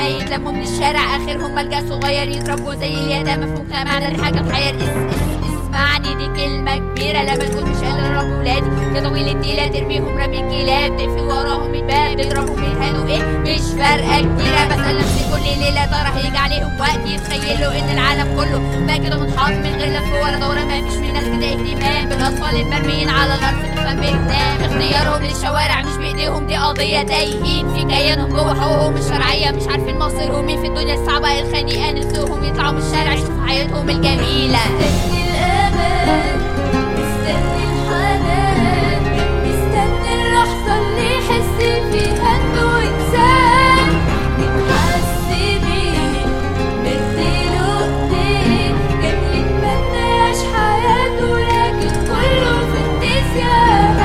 يتلموا من الشارع اخرهم ملجأ صغير يتربوا زي اليتامى في مجتمعنا دي حاجه تحير اس اس اسمعني دي كلمة كبيرة لما تقول مش قادر اربي ولادي يا طويل التيلة ترميهم رمي الكلاب تقفل وراهم الباب تضربهم ينهدوا ايه مش فارقة كتيرة بسأل نفسي كل ليلة ترى هيجي عليهم وقت يتخيلوا ان العالم كله بقى كده منحاط من غير لف ولا دورة ما فيش في ناس كده اهتمام بالاطفال المرميين على الارض تفهم بتنام اختيارهم للشوارع مش بايديهم دي قضية تايهين في كيانهم جوه حقوقهم الشرعية مش عارفين مصيرهم مين في الدنيا الصعبة الخنيقة نفسهم يطلعوا من الشارع يشوفوا حياتهم الجميلة مستني الأمان مستني الحنان مستني اللحظة اللي يحس فيها إنه إنسان يتحس بيه مثله إيديه كان يتمنى يعيش حياته لكن كله في النسيان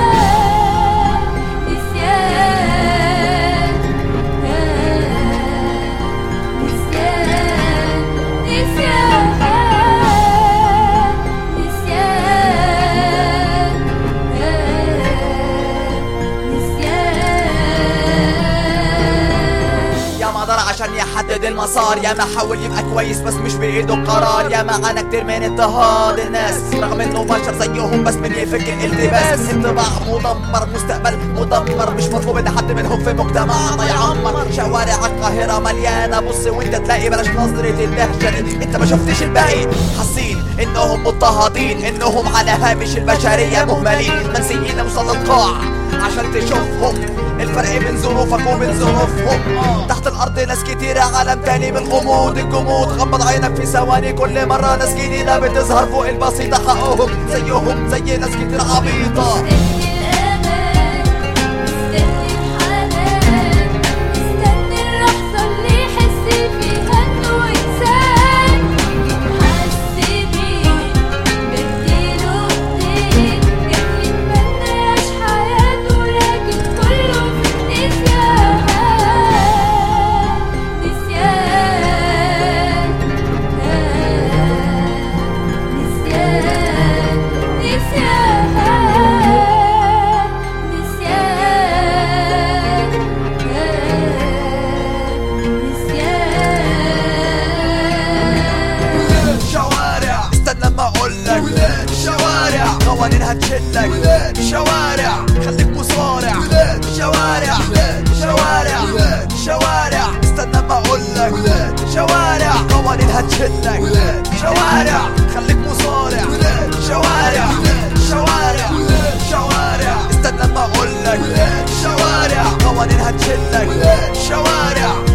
نسيان نسيان نسيان نسيان يا ما ضل عشان يحدد المسار يا ما حاول يبقى كويس بس مش بايده القرار يا ما عانى كتير من اضطهاد الناس رغم انه بشر زيهم بس من يفك الالتباس انطباع مدمر مستقبل مدمر مش مطلوب ان حد منهم في مجتمعنا يعمر شوارع القاهرة مليانة بص وانت تلاقي بلاش نظرة الدهشة دي انت ما شفتش الباقي حاسين انهم مضطهدين انهم على هامش البشرية مهملين منسيين اوصل القاع عشان تشوفهم الفرق بين ظروفك وبين ظروفهم تحت الارض ناس كتيرة عالم تاني بالغموض الجمود غمض عينك في ثواني كل مرة ناس جديدة بتظهر فوق البسيطة حقهم زيهم زي ناس كتير عبيطة مستني الأمان مستني الحنان مستني اللحظة اللي يحس فيها إنه إنسان يتحس بيه بديله إيديه كان يتمنى يعيش حياته لكن كله في النسيان نسيان نسيان نسيان نسيان شوارع استنى ما اقولك شوارع قوانينها تشلك شوارع خليك مصارع شوارع شوارع شوارع استنى ما اقولك شوارع قوانينها تشلك شوارع خليك مصارع شوارع شوارع شوارع استنى ما اقولك شوارع قوانينها تشلك شوارع